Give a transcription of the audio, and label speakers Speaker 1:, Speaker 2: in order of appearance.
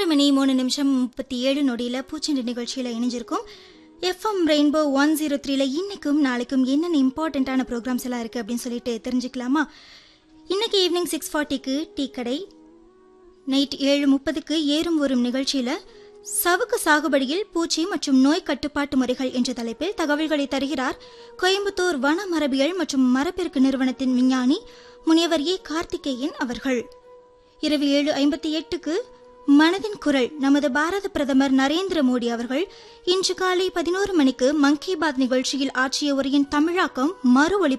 Speaker 1: மணி மூணு நிமிஷம் முப்பத்தி ஏழு நொடியில பூச்செண்டு நிகழ்ச்சியில இணைஞ்சிருக்கும் எஃப்எம் ரெயின்போ ஒன் ஜீரோ த்ரீல இன்னைக்கும் நாளைக்கும் என்னென்ன இம்பார்ட்டண்ட்டான ப்ரோக்ராம்ஸ் எல்லாம் இருக்கு அப்படின்னு சொல்லிட்டு தெரிஞ்சுக்கலாமா இன்னைக்கு ஈவினிங் சிக்ஸ் ஃபார்ட்டிக்கு டீ கடை நைட் ஏழு முப்பதுக்கு ஏறும் வரும் நிகழ்ச்சியில சவுக்கு சாகுபடியில் பூச்சி மற்றும் நோய் கட்டுப்பாட்டு முறைகள் என்ற தலைப்பில் தகவல்களை தருகிறார் கோயம்புத்தூர் வன மரபியல் மற்றும் மரப்பெருக்கு நிறுவனத்தின் விஞ்ஞானி முனியவர் ஏ கார்த்திகேயன் அவர்கள் இரவு ஏழு ஐம்பத்தி எட்டுக்கு மனதின் குரல் நமது பாரத பிரதமர் நரேந்திர மோடி அவர்கள் இன்று காலை பதினோரு மணிக்கு மன் கி பாத் நிகழ்ச்சியில் ஆற்றிய உரையின் தமிழாக்கம் மறு ஒளி